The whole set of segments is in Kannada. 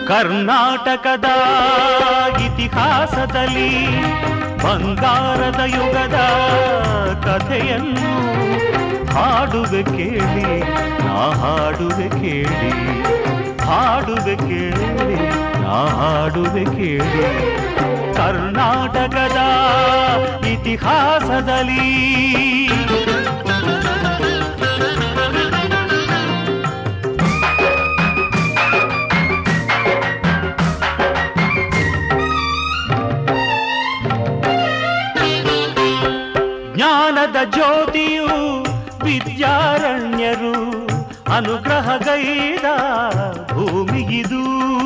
ಕರ್ನಾಟಕದ ಇತಿಹಾಸದಲ್ಲಿ ಬಂಗಾರದ ಯುಗದ ಕಥೆಯನ್ನು ಹಾಡುವೆ ಕೇಳಿ ನಾ ಹಾಡುವೆ ಕೇಳಿ ಹಾಡುವೆ ಕೇಳಿ ನಾ ಹಾಡುವೆ ಕೇಳಿ ಕರ್ನಾಟಕದ ಇತಿಹಾಸದಲ್ಲಿ ಜ್ಞಾನದ ಜ್ಯೋತಿಯು ವಿದ್ಯಾರಣ್ಯರು ಅನುಗ್ರಹಗೈದ ಭೂಮಿಗಿದು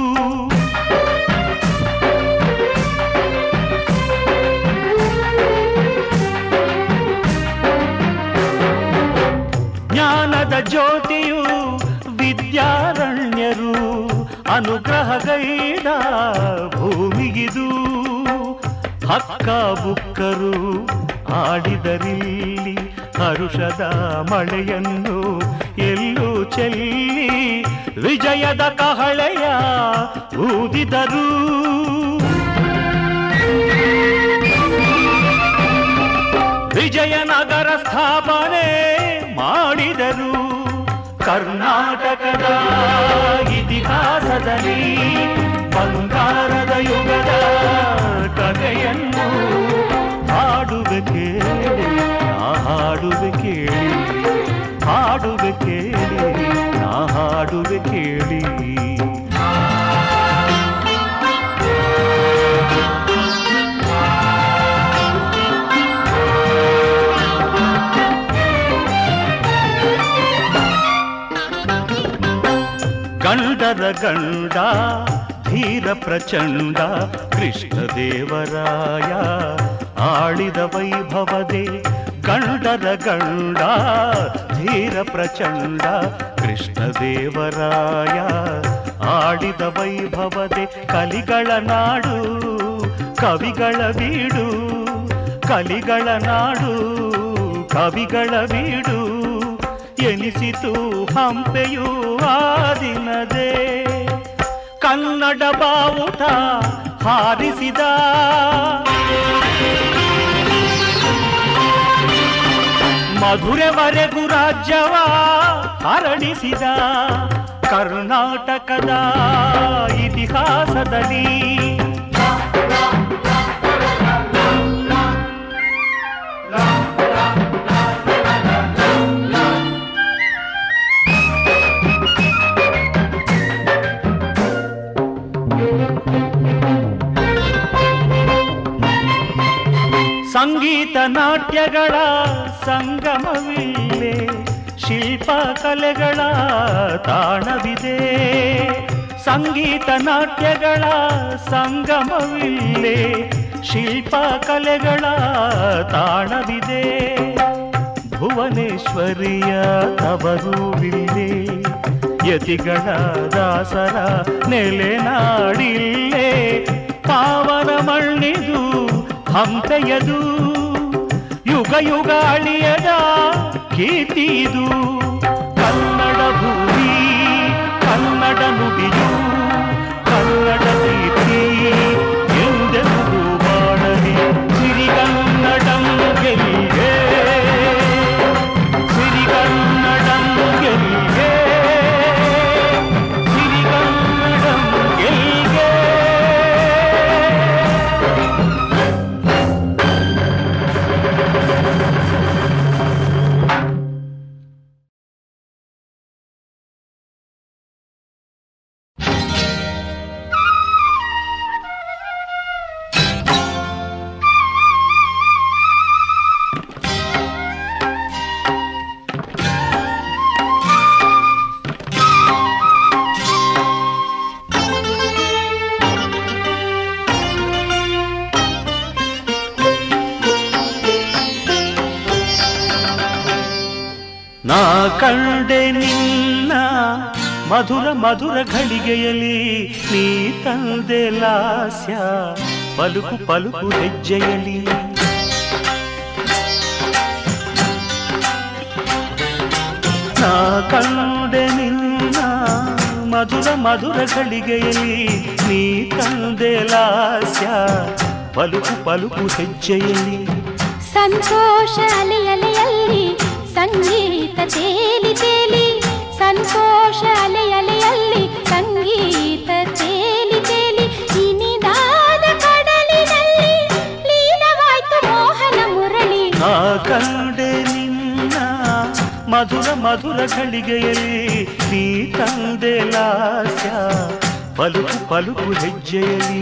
ಜ್ಞಾನದ ಜ್ಯೋತಿಯು ವಿದ್ಯಾರಣ್ಯರು ಅನುಗ್ರಹಗೈದ ಭೂಮಿಗಿದು ಹಕ್ಕ ಬುಕ್ಕರು ಆಡಿದರಿಲ್ಲಿ ಹರುಷದ ಮಳೆಯನ್ನು ಎಲ್ಲೂ ಚೆಲ್ಲಿ ವಿಜಯದ ಕಹಳೆಯ ಊದಿದರು ವಿಜಯನಗರ ಸ್ಥಾಪನೆ ಮಾಡಿದರು ಕರ್ನಾಟಕದ ಇತಿಹಾಸದಲ್ಲಿ ಬಂಗಾರದ ಯುಗದ ಕಥೆಯನ್ನು ಹಾಡುವೆ ಕೇಳಿ ನಾ ಹಾಡುವೆ ಕೇಳಿ ಹಾಡುವೆ ಕೇಳಿ ನಾ ಹಾಡುವೆ ಕೇಳಿ ಗಂಡರ ಗಂಡ ಧೀರ ಪ್ರಚಂಡ ಕೃಷ್ಣದೇವರಾಯ ಆಳಿದ ವೈಭವದೆ ಗಂಡರ ಗಂಡ ಧೀರ ಪ್ರಚಂಡ ಕೃಷ್ಣದೇವರಾಯ ಆಡಿದ ವೈಭವದೆ ಕಲಿಗಳ ನಾಡು ಕವಿಗಳ ಬೀಡು ಕಲಿಗಳ ನಾಡು ಕವಿಗಳ ಬೀಡು ಎನಿಸಿತು ಹಂಪೆಯು ಆ ದಿನದೇ ಕನ್ನಡ ಬಾವುಟ ಹಾರಿಸಿದ ಮಧುರೆವರೆಗೂ ರಾಜ್ಯವ ಹರಡಿಸಿದ ಕರ್ನಾಟಕದ ಇತಿಹಾಸದಲ್ಲಿ ಸಂಗೀತ ನಾಟ್ಯಗಳ ಸಂಗಮವಿಲ್ಲೇ ಶಿಲ್ಪ ಕಲೆಗಳ ತಾಣವಿದೆ ಸಂಗೀತ ನಾಟ್ಯಗಳ ಸಂಗಮವಿಲ್ಲೇ ಶಿಲ್ಪ ಕಲೆಗಳ ತಾಣವಿದೆ ಭುವನೇಶ್ವರಿಯ ತವರುವಿಲ್ಲೇ ಯತಿಗಳ ದಾಸರ ನೆಲೆನಾಡಿಲ್ಲೇ ಪಾವನ ಮಣ್ಣಿದು ಹಂಪೆಯದು ಯುಗ ಯುಗ ಅಳಿಯದ ಕೀರ್ತಿದು ಕನ್ನಡ ಭೂಮಿ ಕನ್ನಡ ನುಡಿಯು ಕನ್ನಡ ಕೀರ್ತಿ ಎಂದೆಂದು ಬಾಳಲಿ ಸಿರಿಗನ್ನಡಂ ಗೆಲ್ಲಿಗೆ ಸಿರಿಗನ್ನಡಂ ಗೆಲ್ಲಿಗೆ ಸಿರಿಗನ್ನಡಂ ಗೆಲ್ಲಿಗೆ ನಾ ಕಂಡೆ ನಿನ್ನ ಮಧುರ ಮಧುರ ಘಳಿಗೆಯಲ್ಲಿ ನೀ ತಂದೆ ಲಾಸ್ಯ ಪಲುಕು ಪಲುಕು ಹೆಜ್ಜೆಯಲಿ ನಾ ಕಂಡೆ ನಿನ್ನ ಮಧುರ ಮಧುರ ಗಳಿಗೆಯಲ್ಲಿ ನೀ ತಂದೆ ಲಾಸ್ಯ ಪಲುಕು ಪಲುಕು ಹೆಜ್ಜೆಯಲ್ಲಿ ಸಂತೋಷ ಅಲೆ ಅಲೆಯಲ್ಲಿ ಸಂಗೀತ ತೇಲಿ ತೇಲಿ ಸಂತೋಷ ಅಲೆ ಅಲೆಯಲ್ಲಿ ಸಂಗೀತ ತೇಲಿ ತೇಲಿ ಇನಿದಾದ ಕಡಲಿನಲ್ಲಿ ಲೀನವಾಯ್ತು ಮೋಹನ ಮುರಳಿ ನಾ ಕಂಡೆ ನಿನ್ನ ಮಧುರ ಮಧುರ ಗಳಿಗೆಯಲ್ಲಿ ನೀ ತಂದೆ ಲಾಸ್ಯ ಪಲುಕು ಪಲುಕು ಹೆಜ್ಜೆಯಲ್ಲಿ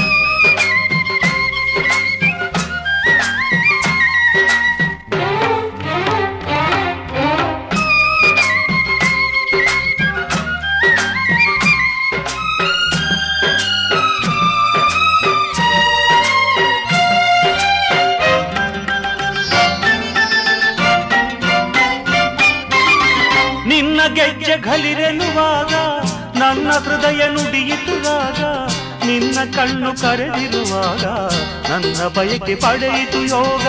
ನಿನ್ನ ಗೆಜ್ಜೆ ಘಲಿರೆನ್ನುವಾಗ ನನ್ನ ಹೃದಯ ನುಡಿಯಿತುವಾಗ ನಿನ್ನ ಕಣ್ಣು ಕರೆದಿರುವಾಗ ನನ್ನ ಬಯಕೆ ಪಡೆಯಿತು ಯೋಗ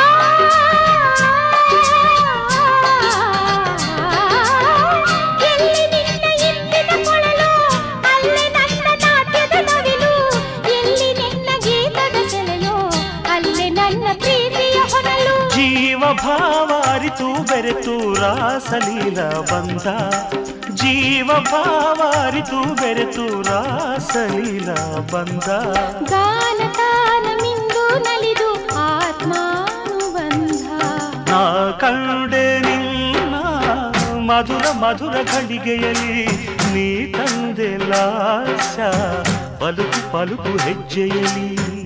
ಎಲ್ಲಿ ನಿನ್ನ ಇಂದಿನ ಕೊಳಲು ಅಲ್ಲಿ ನನ್ನ ನಾಟ್ಯದ ನವಿಲು ಎಲ್ಲಿ ನಿನ್ನ ಗೀತದ ಸೆಲೆಯೋ ಅಲ್ಲಿ ನನ್ನ ಪ್ರೀತಿಯ ಹೊನಲು ಜೀವ ಭಾವ ಅರಿತು ಬೆರೆತು ರಾಸಲೀಲ ಬಂದ ಜೀವ ಭಾವ ಅರಿತು ಬೆರೆತು ರಾಸಲೀಲ ಬಂದ ಗಾನ ತಾನ ಮಿಂದು ನಲಿದು ಆತ್ಮಾನುಬಂಧ ನಾ ಕಂಡೆ ನಿನ್ನ ಮಧುರ ಮಧುರ ಗಳಿಗೆಯಲ್ಲಿ ನೀ ತಂದೆ ಲಾಸ ಪಲುಕು ಪಲುಕು ಹೆಜ್ಜೆಯಲ್ಲಿ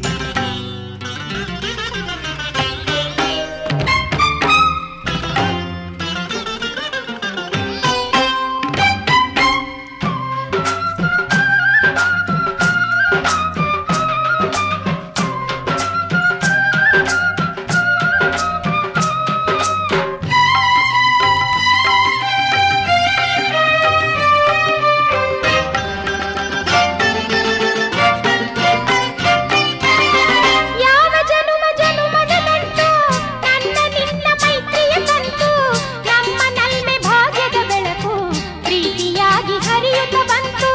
ಯಾವ ಜನುಮ ಜನುಮದ ನಂಟು ನನ್ನ ನಿನ್ನ ಮೈತ್ರಿಯ ಕಂತು ನಮ್ಮ ನಲ್ಮೆ ಭಾಗ್ಯದ ಬೆಳಕು ಪ್ರೀತಿಯಾಗಿ ಹರಿಯುತ್ತ ಬಂತು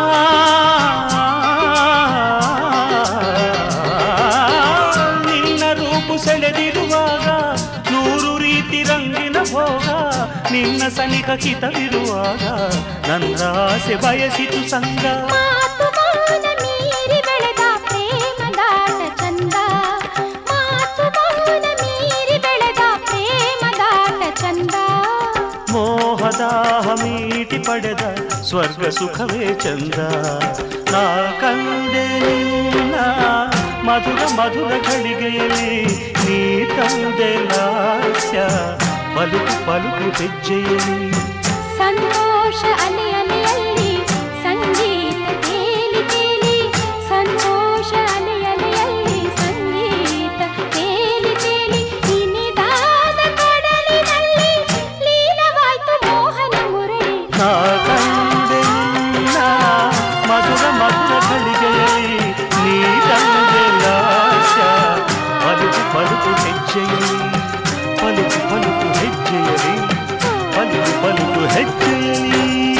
ನಿನ್ನ ರೂಪು ಸೆಳೆದಿರುವಾಗ ನೂರು ರೀತಿ ರಂಗಿನ ಭೋಗ ನಿನ್ನ ಸನಿಹ ಹಿತವಿರುವಾಗ ನನ್ನ ಆಸೆ ಬಯಸಿತು ಸಂಗ ಮಾತು ಮೌನ ಮೀರಿ ಬೆಳೆದ ಪ್ರೇಮದಾಟ ಚಂದ ಮಾತು ಮೌನ ಮೀರಿ ಬೆಳೆದ ಪ್ರೇಮದಾಟ ಚಂದ ಮೋಹದಾಹ ಮೀಟಿ ಪಡೆದ ಸ್ವರ್ಗ ಸುಖವೇ ಚಂದ ನಾ ಕಂಡೆ ನಿನ್ನ ಮಧುರ ಮಧುರ ಗಳಿಗೆಯಲ್ಲಿ ನೀ ತಂದೆ ಲಾಸ್ಯ ಪಲುಕು ಪಲುಕು ಹೆಜ್ಜೆಯಲ್ಲಿ ಸಂತೋಷ ಅಲೆ ಅಲೆಯಲ್ಲಿ ಸಂಗೀತ ತೇಲಿ ತೇಲಿ ಸಂತೋಷ ಅಲೆ ಅಲೆಯಲ್ಲಿ ಸಂಗೀತ ತೇಲಿ ತೇಲಿ ಇನಿದಾದ ಕಡಲಿನಲ್ಲಿ ಲೀನವಾಯ್ತು ಮೋಹನ ಮುರಳಿ ನಾ ಕಂಡೆ ನಿನ್ನ ಮಧುರ ಮಧುರ ಗಳಿಗೆಯಲ್ಲಿ ನೀ ತಂದೆ ಲಾಸ್ಯ ಪಲುಕು ಪಲುಕು ಹೆಜ್ಜೆಯಲ್ಲಿ ಪಲುಕು ಪಲುಕು ಹೆಜ್ಜೆಯಲ್ಲಿ ಪಲುಕು ಪಲುಕು ಹೆಜ್ಜೆಯಲ್ಲಿ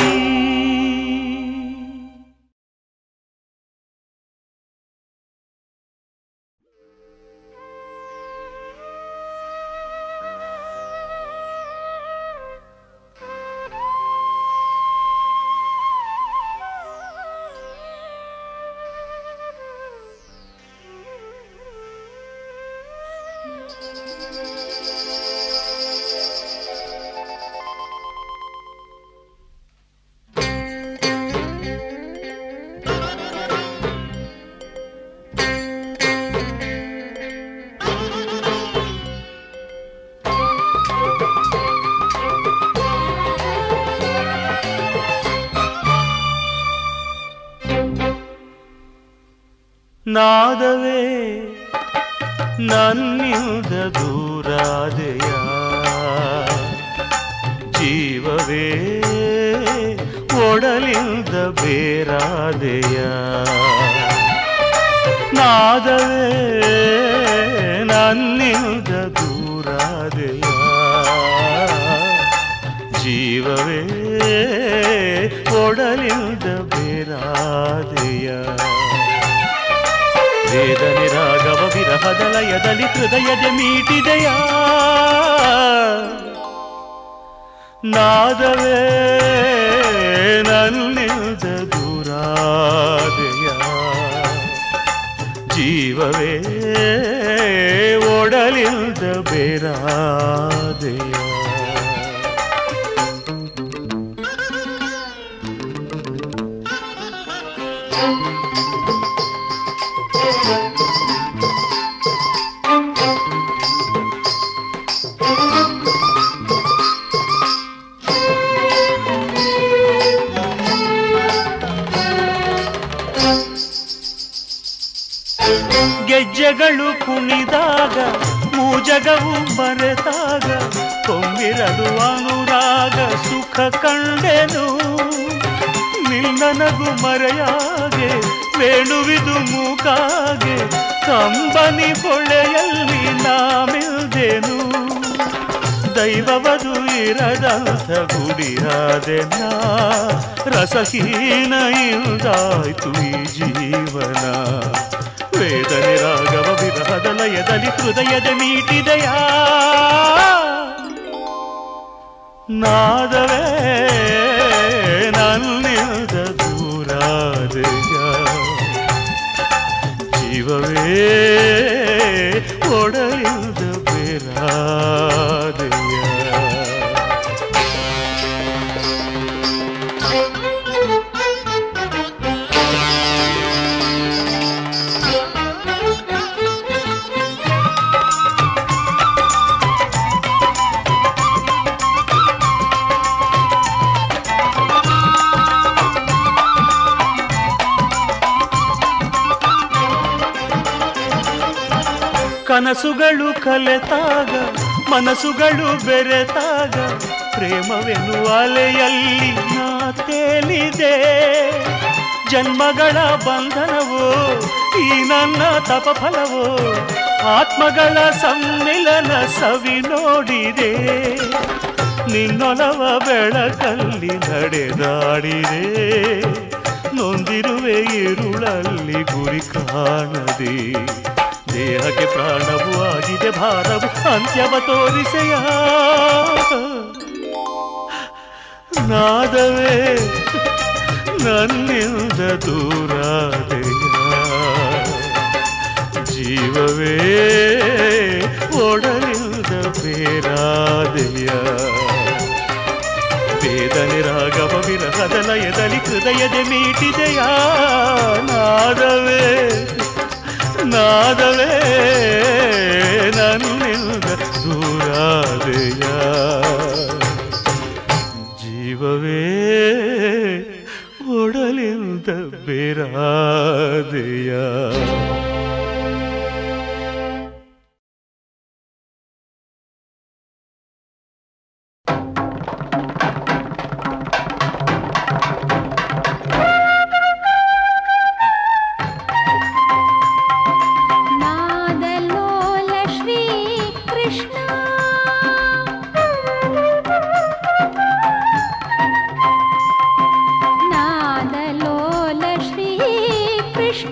ನಾದವೇ ನನ್ನಿಂದ ದೂರಾದೆಯ ಜೀವವೇ ಒಡಲಿಂದ ಬೇರಾದೆಯ ನಾದವೇ ನನ್ನಿಂದ ದೂರಾದೆಯ ಜೀವವೇ ಒಡಲಿಂದ ಬೇರಾದೆಯ ವೇದನೆ ರಾಗವ ವಿರಹದ ಲಯದಲ್ಲಿ ಹೃದಯದ ಮೀಟಿದೆಯ ನಾದವೇ ನನ್ನಿಂದ ದೂರಾದೆಯ ಜೀವವೇ ಒಡಲಿಂದ ಬೇರಾದೆಯ ಗೆಜ್ಜೆಗಳು ಕುಣಿದಾಗ ಮೂಜಗವು ಮರೆತಾಗ ಕೊಂಬಿರದು ಅನುರಾಗ ಸುಖ ಕಂಡೆನು ನಿನ್ನನಗು ಮರೆಯಾಗೆ ವೇಣುವಿದು ಮೂಕಾಗೆ ಕಂಬನಿ ಹೊಳೆಯಲ್ಲಿ ನಾಮಿಲ್ದೆನು ದೈವವದು ಇರದಂಥ ಗುಡಿಯಾದೆನ ರಸಹೀನ ಇಲ್ದಾಯ್ತು ಈ ಜೀವನ ವೇದನೆ ರಾಗವ ವಿರಹದ ಲಯದಲ್ಲಿ ಹೃದಯದ ಮೀಟಿದೆಯ ನಾದವೇ ನನ್ನಿಂದ ದೂರಾದೆಯ ಜೀವವೇ ಒಡಲಿಂದ ಬೇರಾದೆಯ ಕನಸುಗಳು ಕಲೆತಾಗ ಮನಸ್ಸುಗಳು ಬೆರೆತಾಗ ಪ್ರೇಮವೆನ್ನುವ ಅಲೆಯಲ್ಲಿ ನಾ ತೇಲಿದೆ ಜನ್ಮಗಳ ಬಂಧನವೋ ಈ ನನ್ನ ತಪಫಲವೋ ಆತ್ಮಗಳ ಸಮ್ಮಿಲನ ಸವಿ ನೋಡಿದೆ ನಿನ್ನೊಲವ ಬೆಳಕಲ್ಲಿ ನಡೆದಾಡಿದೆ ನೊಂದಿರುವೆ ഇരുಳಲ್ಲಿ ಗುರಿ ಕಾಣದೆ ದೇಹಕ್ಕೆ ಪ್ರಾಣವು ಆಗಿದೆ ಭಾರವು ಅಂತ್ಯವ ತೋರಿಸೆಯ ನಾದವೇ ನನ್ನಿಂದ ದೂರಾದೆಯ ಜೀವವೇ ಒಡಲಿಂದ ಬೇರಾದೆಯ ವೇದನೆ ರಾಗವ ವಿರಹದ ಲಯದಲ್ಲಿ ಹೃದಯದ ಮೀಟಿದೆಯ ನಾದವೇ ನಾದವೇ ನನ್ನಿಂದ ದೂರಾದೆಯ ಜೀವವೇ ಒಡಲಿಂದ ಬೇರಾದೆಯ ನಾದಲೋಲ ಶ್ರೀ ಕೃಷ್ಣ ನಾದಲೋಲ ಶ್ರೀ ಕೃಷ್ಣ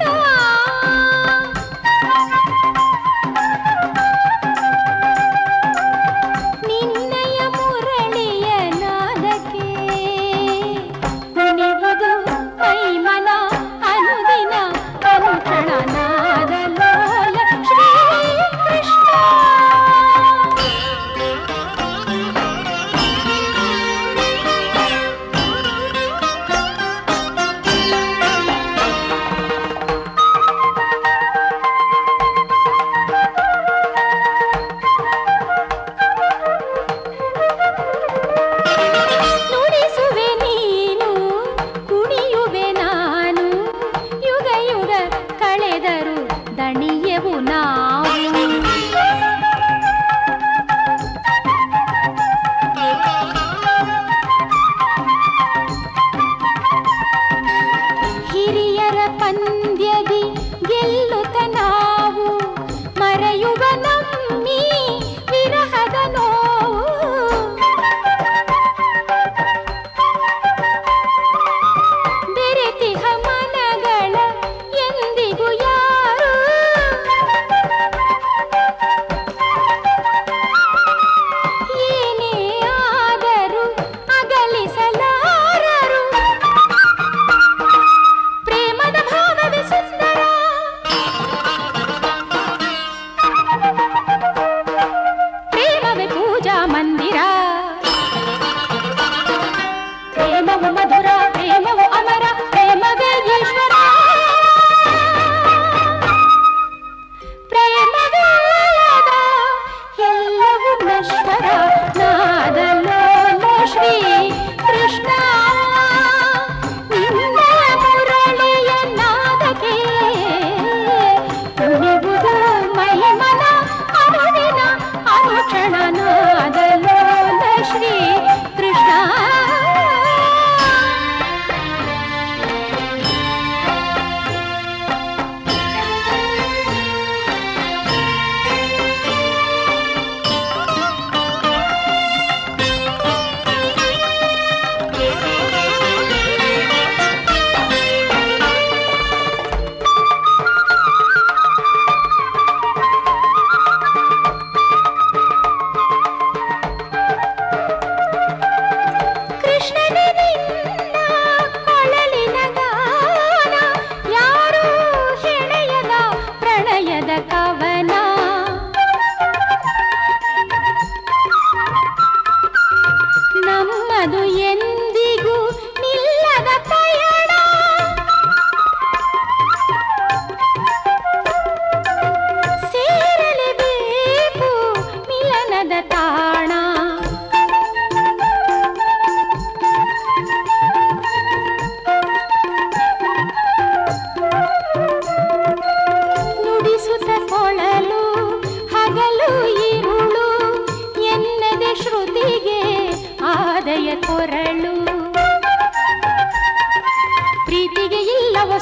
ನಿನ್ನಯ ಮುರಳಿಯ ನಾದಕ್ಕೆ ಕುಣಿವುದು ಮೈಮನ ಅನುದಿನ ಅನುಕ್ಷಣ ನಾದಲೋಲ ಶ್ರೀ ಕೃಷ್ಣ ನುಡಿಸುವೆ ನೀನು ಕುಣಿಯುವೆ ನಾನು ಯುಗ ಯುಗ ಕಳೆದರು ದಣಿಯವು ನಾವು ಹಿರಿಯರ ಪಂದ್ಯದಿ ಗೆಲ್ಲುತ್ತ ನಾವು ಮರೆಯುವ ನಮ್ಮಿ ವಿರಹದ ನೋವು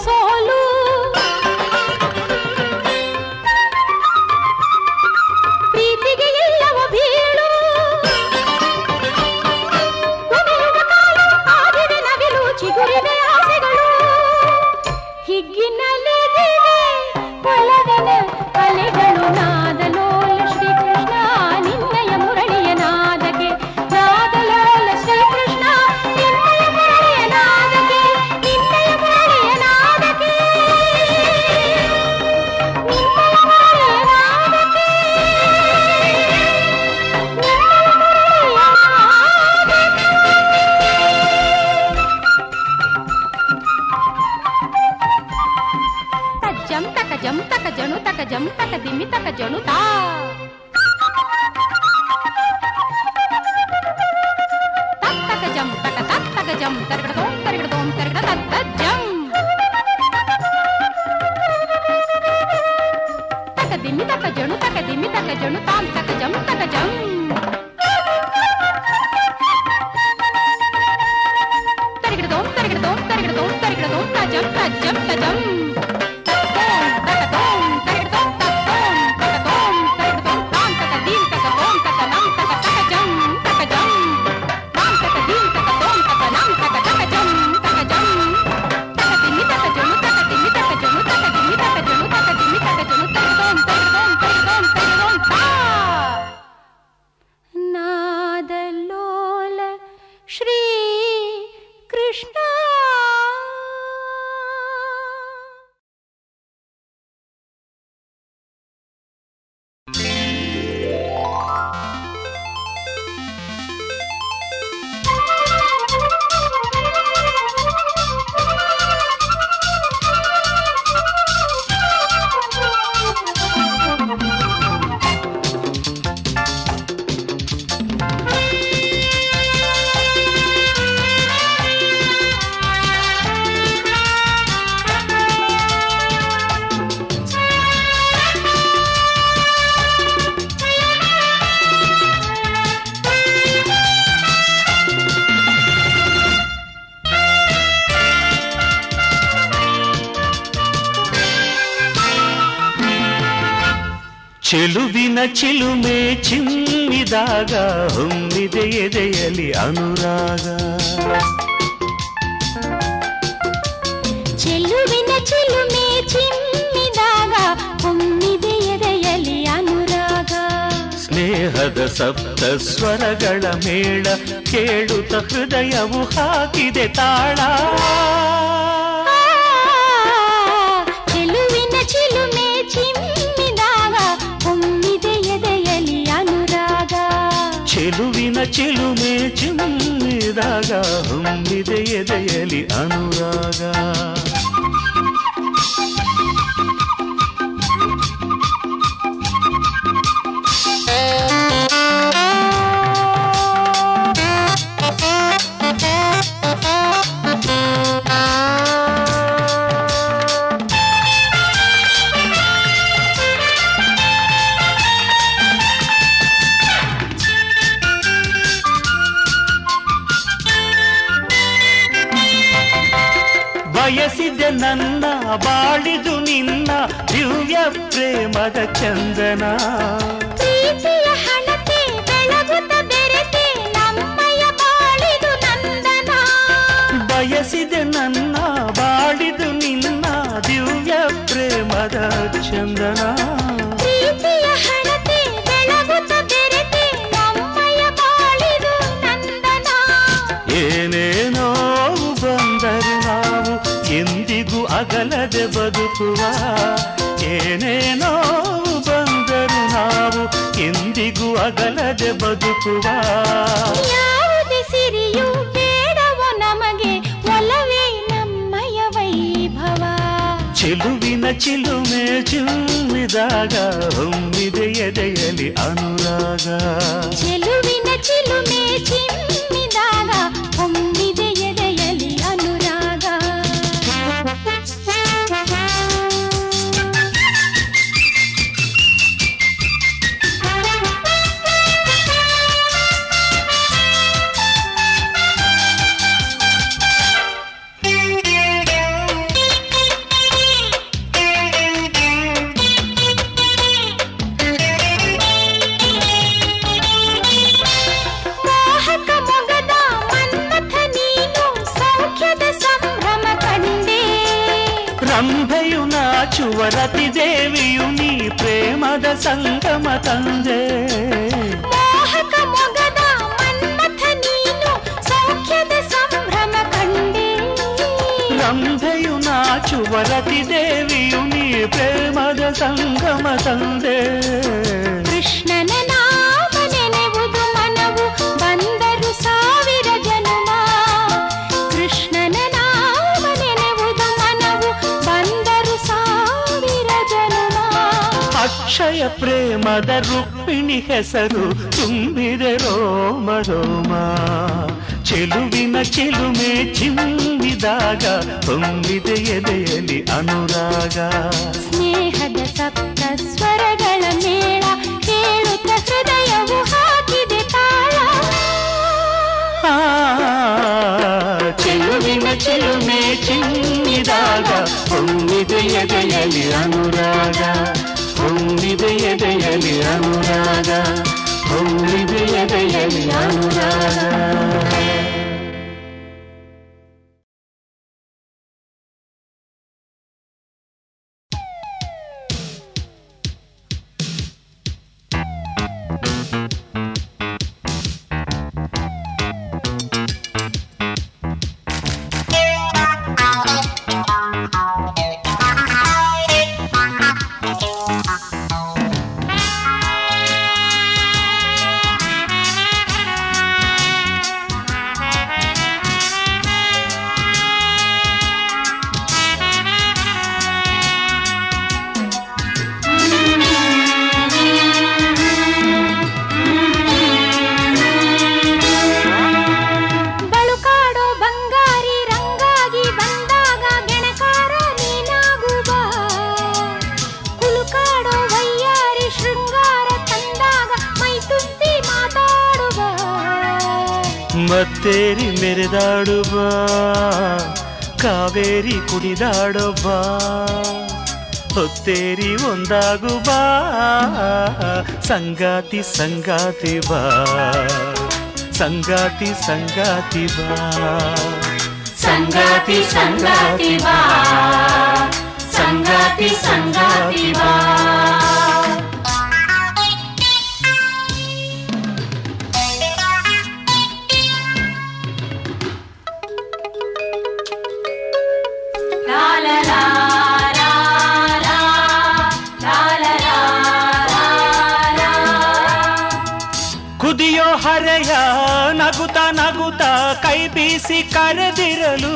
ಸೋಲು ಪ್ರೀತಿಗೆ ಎಲ್ಲವ ಬೀಳು ಕುಣಿಯುವ ಕಾಲು ಆಡಿದ ನವಿಲು ಚಿಗುರಿವೆ ಆಸೆಗಳು ಹಿಗ್ಗಿನಲ್ಲಿದೆ ಒಲವಿನ ಅಲೆಗಳು ನಾದಲೋಲ ಶ್ರೀಕೃಷ್ಣ ನಿನ್ನಯ ಮುರಳಿಯ ನಾದಕ್ಕೆ ನಾದಲೋಲ ಶ್ರೀಕೃಷ್ಣ ನಿನ್ನಯ ಮುರಳಿಯ ನಾದಕ್ಕೆ ನಿನ್ನಯ ಮುರಳಿಯ ನಾದಕ್ಕೆ ನಿನ್ನಯ ಮುರಳಿಯ ನಾದಕ್ಕೆ ನಿನ್ನಯ ಮುರಳಿಯ ನಾದಕ್ಕೆ ತಜ್ಜಂ ತಕ ಜಂ ತಕ ಜಣು ತಕ ಜಂ ತಕ ದಿಮ್ಮಿ ತಕ ಜಣು ತಾ ತಕ್ ತಕ ಜಂ ತಕ ತಕ್ ತಕ ಜಂ ತರಗಡ ತೋಂ ತರಗಡ ತೋಂ ತರಗಡ ತತ್ ತಜ್ಜಂ ತಕ ದಿಮ್ಮಿ ತಕ ಜಣು ತಕ ದಿಮ್ಮಿ ತಕ ಜಣು ತಾಂ ತಕ ಜಂ ತಕ ಜಂ ತರಗಿಡದೋಂ ತರಗಿಡದೋಂ ತರಗಿಡದೋಂ ತರಗಿಡದೋಂ ತಜಂ ತಜಂ ತಜಂ ತಕ್ತೋಂ ತಕತೋಂ ತರಗಿಡದೋಂ ತಕ್ತೋಂ ತಕತೋಂ ತರಗಿಡದೋಂ ತಾಂ ತಕ ದೀಂ ತಕತೋಂ ತಕ ನಂ ತಕ ತಕಜಂ ತಕಜಂ ತಾಂ ತಕ ದೀಂ ತಕತೋಂ ತಕ ನಂ ತಕ ತಕಜಂ ತಕಜಂ ತಕ ದಿಮ್ಮಿ ತಕ ಜಣು ತಕ ದಿಮ್ಮಿ ತಕ ಜಣು ತಕ ದಿಮ್ಮಿ ತಕ ಜಣು ತಕ ದಿಮ್ಮಿ ತಕ ಜಣು ತರಗಿಡದೋಂ ತರಗಿಡದೋಂ ತರಗಿಡದೋಂ ತರಗಿಡದೋಂ ತಾ ನಾದಲೋಲ ಶ್ರೀ ಕೃಷ್ಣ ಚೆಲುವಿನ ಚಿಲುಮೆ ಚಿಮ್ಮಿದಾಗ ಹೊಮ್ಮಿದೆ ಎದೆಯಲಿ ಅನುರಾಗ ಚೆಲುವಿನ ಚಿಲುಮೆ ಚಿಮ್ಮಿದಾಗ ಹೊಮ್ಮಿದೆ ಎದೆಯಲಿ ಅನುರಾಗ ಸ್ನೇಹದ ಸಪ್ತ ಸ್ವರಗಳ ಮೇಳ ಕೇಳುತ್ತ ಹೃದಯವು ಹಾಕಿದೆ ತಾಳ ಆ, ಚೆಲುವಿನ ಚಿಲುಮೆ ಚಿಮ್ಮಿದಾಗ ಹೊಮ್ಮಿದೆ ಎದೆಯಲಿ ಅನುರಾಗ ಚೆಲುವಿನ ಚಿಲುಮೆ ಚಿಮ್ಮಿದಾಗ ಹೊಮ್ಮಿದೆ ಎದೆಯಲಿ ಅನುರಾಗ ಬಯಸಿದೆ ನನ್ನ ಬಾಳಿದು ನಿನ್ನ ದಿವ್ಯ ಪ್ರೇಮದ ಚಂದನ ಪ್ರೀತಿಯ ಹಣತೆ ಬೆಳಗುತ್ತ ಬೆರೆತೆ ನಮ್ಮಯ ಬಾಳಿದು ನಂದನ ಬಯಸಿದೆ ನನ್ನ ಬಾಳಿದು ನಿನ್ನ ದಿವ್ಯ ಪ್ರೇಮದ ಚಂದನ ಪ್ರೀತಿಯ ಹಣತೆ ಬೆಳಗುತ್ತ ಬೆರೆತೆ ನಮ್ಮಯ ಬಾಳಿದು ನಂದನ ಏನೇನೋ ಬಂದರು ನಾವು ಎಂದಿಗೂ ಅಗಲದೆ ಬದುಕುವ ಏನೇನೋ ಬಂದರು ನಾವು ಎಂದಿಗೂ ಅಗಲದೆ ಬದುಕುವ ಯಾವುದೇ ಸಿರಿಯು ಬೇಡವೋ ನಮಗೆ ಒಲವೇ ನಮ್ಮಯ ವೈಭವ ಚೆಲುವಿನ ಚಿಲುಮೆ ಚಿಮ್ಮಿದಾಗ ಹೊಮ್ಮಿದೆ ಎದೆಯಲಿ ಅನುರಾಗ ಚೆಲುವಿನ ಚಿಲುಮೆ ಚಿಮ್ಮಿದಾಗ ಹೊಮ್ಮಿದೆ ಎದೆಯಲಿ ಅನುರಾಗ ರಂಭೆಯು ನಾಚುವ ರತಿ ದೇವಿಯು ನೀ ಪ್ರೇಮದ ಸಂಗಮ ತಂದೆ ಮೋಹಕ ಮೊಗದ ಮನ್ಮಥ ನೀನು ಸೌಖ್ಯದ ಸಂಭ್ರಮ ಕಂಡೆ ರಂಭೆಯು ನಾಚುವ ರತಿ ದೇವಿಯು ನೀ ಪ್ರೇಮದ ಸಂಗಮ ತಂದೆ ಕೃಷ್ಣನ ನಾಮ ನೆನೆವುದು ಮನವು ಬಂದರು ಸಾವಿರ ಜನುಮ ಕೃಷ್ಣನ ನಾಮ ನೆನೆವುದು ಮನವು ಬಂದರು ಸಾವಿರ ಜನುಮ ಅಕ್ಷಯ ಪ್ರೇಮದ ರುಕ್ಮಿಣಿ ಹೆಸರು ತುಂಬಿದೆ ರೋಮ ರೋಮ ಚೆಲುವಿನ ಚಿಲುಮೆ ಚಿಮ್ಮಿದಾಗ ತುಂಬಿದೆ ಎದೆಯಲಿ ಅನುರಾಗ ಸ್ನೇಹದ ಸಪ್ತ ಸ್ವರಗಳ ಮೇಳ ಕೇಳುತ್ತ ಹೃದಯವು ಹಾಕಿದೆ ತಾಳ ಆ, ಚೆಲುವಿನ ಚಿಲುಮೆ ಚಿಮ್ಮಿದಾಗ ತುಂಬಿದೆ ಎದೆಯಲಿ ಅನುರಾಗ ತುಂಬಿದೆ ಎದೆಯಲಿ ಅನುರಾಗ ತುಂಬಿದೆ ಎದೆಯಲಿ ಅನುರಾಗ ಬಳುಕಾಡೋ ಬಂಗಾರಿ ರಂಗಾಗಿ ಬಂದಾಗ ಗೆಣಕಾರ ನೀನಾಗುವ ಕುಲುಕಾಡೋ ವಯ್ಯಾರಿ ಶೃಂಗಾರ ತಂದಾಗ ಮೈ ತುಂಬಿ ಮಾತಾಡುವ ಮತ್ತೇರಿ ಮೆರೆದಾಡುವ ಕಾವೇರಿ ಕುಡಿದಾಡೊಬ್ಬ ಹೊತ್ತೇರಿ ಒಂದಾಗು ಬಾ ಸಂಗಾತಿ ಸಂಗಾತಿ ಬಾ ಸಂಗಾತಿ ಸಂಗಾತಿ ಬಾ ಸಂಗಾತಿ ಸಂಗಾತಿ ಬಾ ಸಂಗಾತಿ ಸಂಗಾತಿ ಬಾ ಕುದಿಯೋ ಹರೆಯ ನಗುತ್ತ ನಗುತ್ತ ಕೈ ಬೀಸಿ ಕರೆದಿರಲು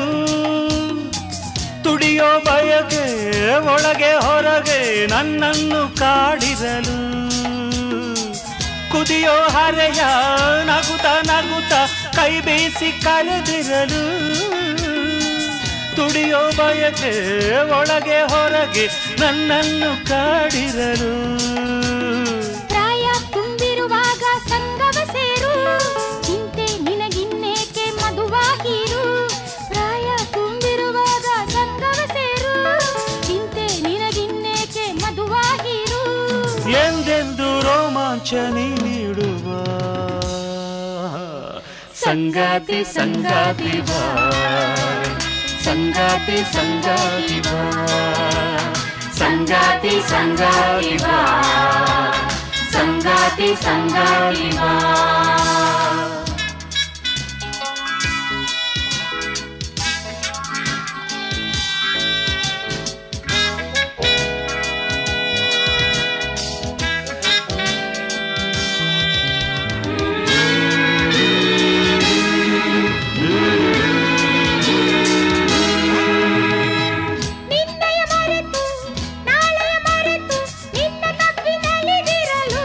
ತುಡಿಯೋ ಬಯಕೆ ಒಳಗೆ ಹೊರಗೆ ನನ್ನನ್ನು ಕಾಡಿರಲು ಕುದಿಯೋ ಹರೆಯ ನಗುತ್ತ ನಗುತ್ತ ಕೈ ಬೀಸಿ ಕರೆದಿರಲು ತುಡಿಯೋ ಬಯಕೆ ಒಳಗೆ ಹೊರಗೆ ನನ್ನನ್ನು ಕಾಡಿರಲು ಪ್ರಾಯ ತುಂಬಿರುವಾಗ ಸಂಗಮ ಸೇರು ಚಿಂತೆ ನಿನಗಿನ್ನೇಕೆ ಮಧುವಾಗಿರು ಪ್ರಾಯ ತುಂಬಿರುವಾಗ ಸಂಗಮ ಸೇರು ಚಿಂತೆ ನಿನಗಿನ್ನೇಕೆ ಮಧುವಾಗಿರು ಎಂದೆಂದು ರೋಮಾಂಚನಿ ನೀಡುವ ಸಂಗಾತಿ ಸಂಗಾತಿ ಬಾ ಸಂಗಾತಿ ಸಂಗಾತಿ ಬಾ ಸಂಗಾತಿ ಸಂಗಾತಿ ಬಾ ಸಂಗಾತಿ ಸಂಗಾತಿ ಬಾ ನಿನ್ನಯ ಮರೆತು ನಾಳೆಯ ಮರೆತು ನಿನ್ನ ತಪ್ಪಿನಲ್ಲಿದಿರಲು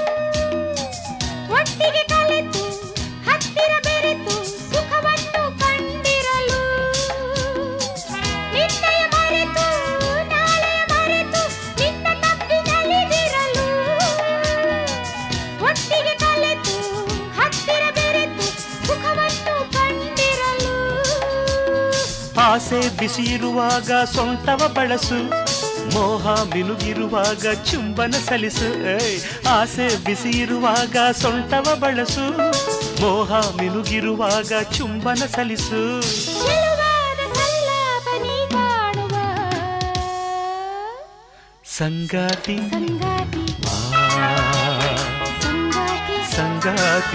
ಒಟ್ಟಿಗೆ ಕಲೆತು ಹತ್ತಿರ ಬೆರೆತು ಸುಖವನ್ನು ಕಂಡಿರಲು ನಿನ್ನಯ ಮರೆತು ನಾಳೆಯ ಮರೆತು ನಿನ್ನ ತಪ್ಪಿನಲ್ಲಿದಿರಲು ಒಟ್ಟಿಗೆ ಕಲೆತು ಹತ್ತಿರ ಬೆರೆತು ಸುಖವನ್ನು ಕಂಡಿರಲು ಆಸೆ ಬಿಸಿ ಇರುವಾಗ ಸೊಂಟವ ಬಳಸು ಮೋಹ ಮಿನುಗಿರುವಾಗ ಚುಂಬನ ಸಲಿಸು ಏಯ್, ಆಸೆ ಬಿಸಿ ಇರುವಾಗ ಸೊಂಟವ ಬಳಸು ಮೋಹ ಮಿನುಗಿರುವಾಗ ಚುಂಬನ ಸಲಿಸು ಚೆಲುವಾದ ಸಲ್ಲಾಪ ನೀ ಕಾಣುವ ಸಂಗಾತಿ ಸಂಗಾತಿ ಬಾ ಸಂಗಾತಿ ಸಂಗಾತಿ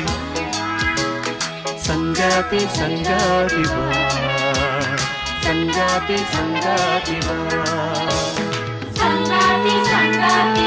ಸಂಗಾತಿ ಸಂಗಾತಿ ಬಾ ಸಂಗಾತಿ ಸಂಗಾತಿ ಬಾ ಸಂಗಾತಿ ಸಂಗಾತಿ